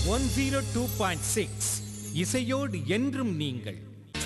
One zero two point six இசையோடு என்றும் நீங்கள்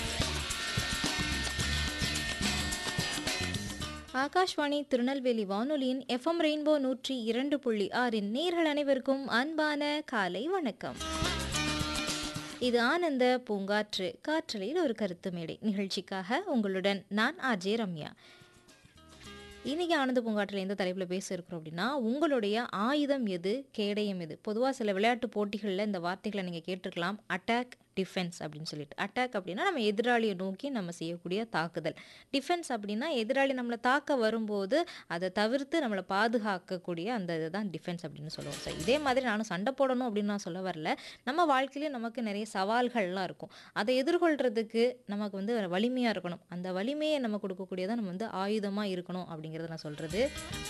ஆகாஷ்வாணி திருநெல்வேலி வானொலியின் எஃப்எம் ரெயின்போ நூற்றி இரண்டு புள்ளி ஆறின் நேர்கள் அனைவருக்கும் அன்பான காலை வணக்கம் இது ஆனந்த பூங்காற்று காற்றலையில் ஒரு கருத்து மேடை நிகழ்ச்சிக்காக உங்களுடன் நான் ஆர்ஜே ரம்யா இன்னைக்கு ஆனந்த பூங்காற்றில் எந்த தலைப்பில் பேச இருக்கிறோம் அப்படின்னா உங்களுடைய ஆயுதம் எது கேடயம் எது பொதுவாக சில விளையாட்டு போட்டிகளில் இந்த வார்த்தைகளை நீங்கள் கேட்டிருக்கலாம் அட்டாக் டிஃபென்ஸ் அப்படின்னு சொல்லிட்டு அட்டாக் அப்படின்னா நம்ம எதிராளியை நோக்கி நம்ம செய்யக்கூடிய தாக்குதல் டிஃபென்ஸ் அப்படின்னா எதிராளி நம்மளை தாக்க வரும்போது அதை தவிர்த்து நம்மளை பாதுகாக்கக்கூடிய அந்த இதுதான் டிஃபென்ஸ் அப்படின்னு சொல்லுவோம் ஸோ இதே மாதிரி நானும் சண்டை போடணும் அப்படின்னு நான் சொல்ல வரல நம்ம வாழ்க்கையிலே நமக்கு நிறைய சவால்கள்லாம் இருக்கும் அதை எதிர்கொள்கிறதுக்கு நமக்கு வந்து வலிமையாக இருக்கணும் அந்த வலிமையை நம்ம கொடுக்கக்கூடியதான் நம்ம வந்து ஆயுதமாக இருக்கணும் அப்படிங்கிறத நான் சொல்கிறது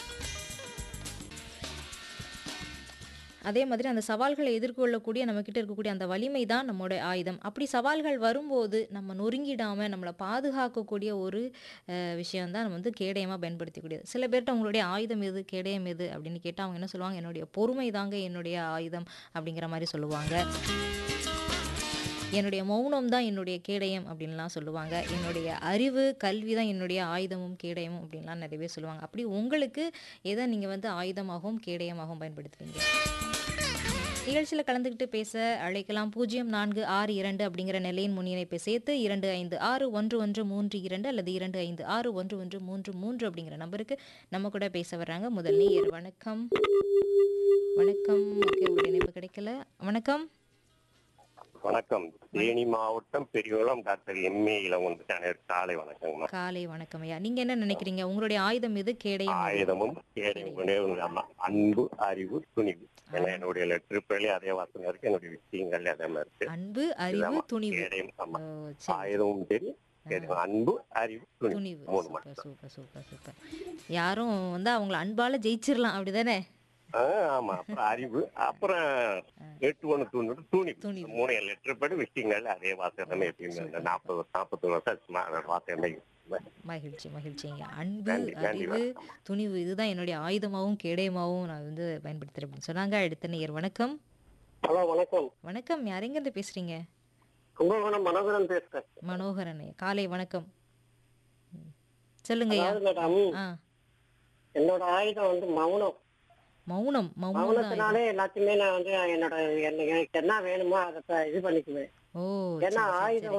அதே மாதிரி அந்த சவால்களை எதிர்கொள்ளக்கூடிய நம்மக்கிட்ட இருக்கக்கூடிய அந்த வலிமை தான் நம்மளோட ஆயுதம் அப்படி சவால்கள் வரும்போது நம்ம நொறுங்கிடாமல் நம்மளை பாதுகாக்கக்கூடிய ஒரு அஹ், விஷயம்தான் நம்ம வந்து கேடயமாக பயன்படுத்தக்கூடியது சில பேர்கிட்ட உங்களுடைய ஆயுதம் எது கேடயம் எது அப்படின்னு கேட்டால் அவங்க என்ன சொல்லுவாங்க என்னுடைய பொறுமை தாங்க என்னுடைய ஆயுதம் அப்படிங்கிற மாதிரி சொல்லுவாங்க என்னுடைய மௌனம் தான் என்னுடைய கேடயம் அப்படின்லாம் சொல்லுவாங்க என்னுடைய அறிவு கல்வி தான் என்னுடைய ஆயுதமும் கேடயமும் அப்படின்லாம் நிறைய பேர் சொல்லுவாங்க அப்படி உங்களுக்கு எதை நீங்கள் வந்து ஆயுதமாகவும் கேடயமாகவும் பயன்படுத்துவீங்க நிகழ்ச்சியில் கலந்துக்கிட்டு பேச அழைக்கலாம் பூஜ்ஜியம் நான்கு ஆறு இரண்டு அப்படிங்கிற நிலையின் முன்னிணைப்பை சேர்த்து இரண்டு ஐந்து ஆறு ஒன்று ஒன்று மூன்று இரண்டு அல்லது இரண்டு ஐந்து ஆறு ஒன்று ஒன்று மூன்று மூன்று அப்படிங்கிற நம்பருக்கு நம்ம கூட பேச வர்றாங்க முதல் நேயர் வணக்கம் வணக்கம் ஓகே உங்களுடைய இணைப்பு கிடைக்கல வணக்கம் வணக்கம் தேனி மாவட்டம் பெரியகுளம் டாக்டர் எம்ஏ இளவன் காலை வணக்கங்கம்மா காலை வணக்கம் ஐயா நீங்க என்ன நினைக்கிறீங்க உங்களுடைய ஆயுதம் எது கேடயம் எது? ஆயுதமும் கேடையும் கொண்டே வந்து ஆமா. அன்பு அறிவு துணிவு ஏன்னா என்னுடைய லெட்டர் பேர்லயே அதே வாசனை இருக்கு என்னுடைய விஷயங்கள் அதே மாதிரி இருக்கு அன்பு அறிவு இதுதாம்மா. துணிவு கேடயம் ஓ, ஆமா சரி ஆயுதமும் சரி கேடயம். அன்பு அறிவு துணிவு துணிவு மூணு சூப்பர் மட்டும் சூப்பர் சூப்பர் சூப்பர் யாரும் வந்து அவங்கள அன்பால ஜெயிச்சிடலாம் அப்படிதானே ஆ, ஆமா அப்புறம் அறிவு அப்புறம் எட்டு ஒண்ணு துணிவு துணிவு துணிவு. மூணு லெட்டர் படி விஷயங்கள் அதே வாசகமே எப்பயுமே இந்த நாற்பது நாற்பது வருஷம் சும்மா அந்த வாசகமே மகிழ்ச்சி மகிழ்ச்சிங்க அன்பு நன்றி, நன்றி, அறிவு வணக்கம். துணிவு இதுதான் என்னுடைய ஆயுதமாகவும் கேடயமாகவும் நான் வந்து பயன்படுத்துறேன் அப்படின்னு சொன்னாங்க அடுத்த நேயர் வணக்கம் ஹலோ வணக்கம் வணக்கம் யாரெங்கிருந்து பேசுறீங்க கும்பகோணம் மனோகரன் பேசுறேன் மனோகரன் காலை வணக்கம் ம். சொல்லுங்க ஐயா அதாவது மேடம் ஆ என்னோட ஆயுதம் வந்து மௌனம் மௌனம் மௌனம் தான் ஆயுதம். மௌனத்தினாலே எல்லாத்தையுமே நான் வந்து என்னோட என்ன- எனக்கு என்ன வேணுமோ அதை ப- இது பண்ணிக்குவேன் ஓ ஏன்னா சரி, சரி, ஆயுதம் சரி.